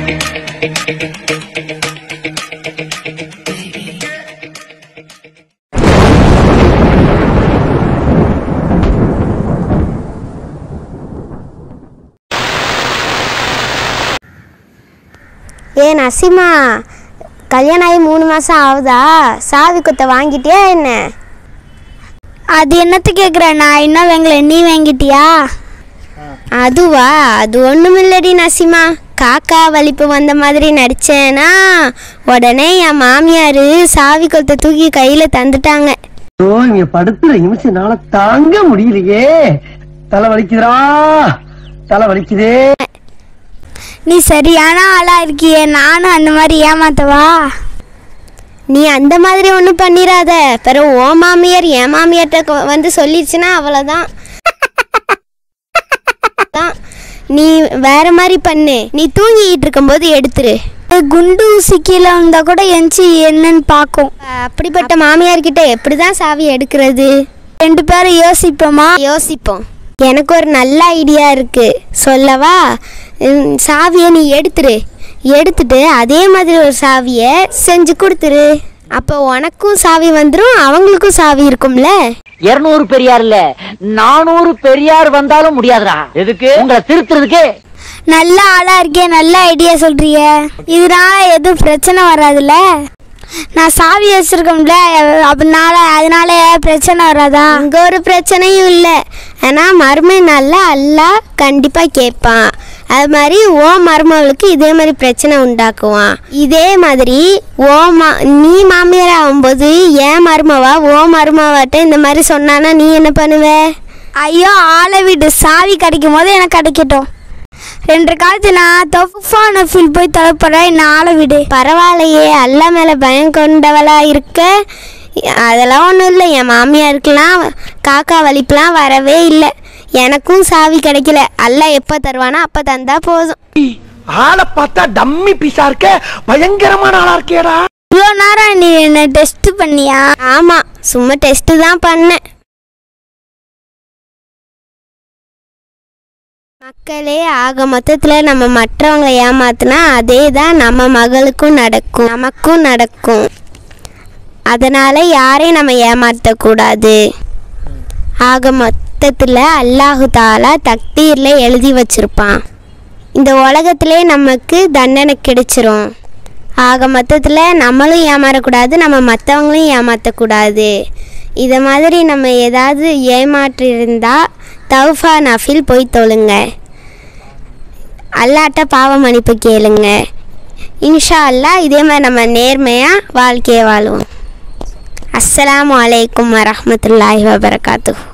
ஏ நசிமா கல்யாணம் ஆகி மூணு மாதம் ஆகுதா சாவி குத்தை வாங்கிட்டியா என்ன அது என்னத்து கேட்குற நான் இன்னும் வாங்கல நீ வாங்கிட்டியா அதுவா அது ஒன்றுமில்லடி நசிமா காக்கா வலிப்பு வந்த மாதிரி நடிச்சேனா உடனே என் மாமியார் சாவி கொத்தை தூக்கி கையில் தந்துட்டாங்க ஐயோ இங்க படுத்துற நிமிஷம்னால தாங்க முடியலையே தலை வலிக்குதுடா தலை வலிக்குதே நீ சரியான ஆளா இருக்கியே நானும் அந்த மாதிரி ஏமாத்தவா நீ அந்த மாதிரி ஒன்றும் பண்ணிடாத பிறகு ஓ மாமியார் என் மாமியார்கிட்ட கொ- வந்து சொல்லிடுச்சுன்னா அவ்வளோதான் தான். நீ வேற மாதிரி பண்ணு நீ தூங்கிட்டு இருக்கும்போது எடுத்துரு குண்டு ஊசி கீழே வந்தா கூட எஞ்சி என்னன்னு பார்க்கும் அப்படிப்பட்ட மாமியார் கிட்ட எப்படிதான் சாவி எடுக்கிறது ரெண்டு பேரும் யோசிப்போமா யோசிப்போம் எனக்கு ஒரு நல்ல ஐடியா இருக்கு சொல்லவா உம், சாவியை நீ எடுத்துரு எடுத்துட்டு அதே மாதிரி ஒரு சாவியை செஞ்சு கொடுத்துரு அப்போ உனக்கும் சாவி வந்துடும் அவங்களுக்கும் சாவி இருக்கும்ல இருநூறு பெரியார் இல்ல நானூறு பெரியார் வந்தாலும் முடியாதுடா எதுக்கு உங்களை திருத்துறதுக்கு நல்ல ஆளா இருக்கே நல்ல ஐடியா சொல்றிய இதனால எதுவும் பிரச்சனை வராதுல்ல நான் சாவி வச்சிருக்கோம்ல அதனால அதனால பிரச்சனை வராதா அங்க ஒரு பிரச்சனையும் இல்லை ஆனா மருமை நல்லா அல்லா கண்டிப்பா கேட்பான் அது மாதிரி ஓ மருமகளுக்கு இதே மாதிரி பிரச்சனை உண்டாக்குவான் இதே மாதிரி ஓ மா நீ மாமியார் ஆகும்போது ஏன் மருமவா ஓ மருமவாட்ட இந்த மாதிரி சொன்னானா நீ என்ன பண்ணுவ ஐயோ ஆளை விடு சாவி கிடைக்கும் போது எனக்கு கிடைக்கட்டும் ரெண்டு காலத்து நான் தொஃபான ஃபீல் போய் தொலைப்படுறேன் என்ன ஆளை விடு பரவாயில்லையே அல்லா மேலே பயம் கொண்டவளா இருக்க அதெல்லாம் ஒன்றும் இல்லை என் மாமியாருக்கெல்லாம் காக்கா வலிப்புலாம் வரவே இல்லை எனக்கும் சாவி கிடைக்கல அல்லா எப்போ தருவானோ அப்போ தந்தா போதும் ஆளை பார்த்தா டம்மி பீஸா இருக்க பயங்கரமான ஆளா இருக்கேடா இவ்வளோ நேரம் நீ என்ன டெஸ்ட் பண்ணியா ஆமாம் சும்மா டெஸ்ட்டு தான் பண்ணேன் மக்களே ஆக மொத்தத்தில் நம்ம மற்றவங்க ஏமாத்துனா அதே தான் நம்ம மகளுக்கும் நடக்கும் நமக்கும் நடக்கும் அதனால் யாரையும் நம்ம ஏமாற்றக்கூடாது ஆக மொத்தத்தில் அல்லாஹு தாலா தக்தீரில் எழுதி வச்சிருப்பான் இந்த உலகத்திலே நமக்கு தண்டனை கிடைச்சிரும் ஆக மொத்தத்தில் நம்மளும் ஏமாறக்கூடாது நம்ம மற்றவங்களையும் ஏமாற்றக்கூடாது இதை மாதிரி நம்ம ஏதாவது ஏமாற்றி இருந்தால் தௌஃபா நஃபில் போய் தொழுங்க அல்லாட்ட பாவ மன்னிப்பு கேளுங்க இன்ஷா அல்லாஹ் இதே மாதிரி நம்ம நேர்மையாக வாழ்க்கையை வாழுவோம் அஸ்ஸலாமு அலைக்கும் வரஹ்மத்துல்லாஹி வபரகாத்துஹு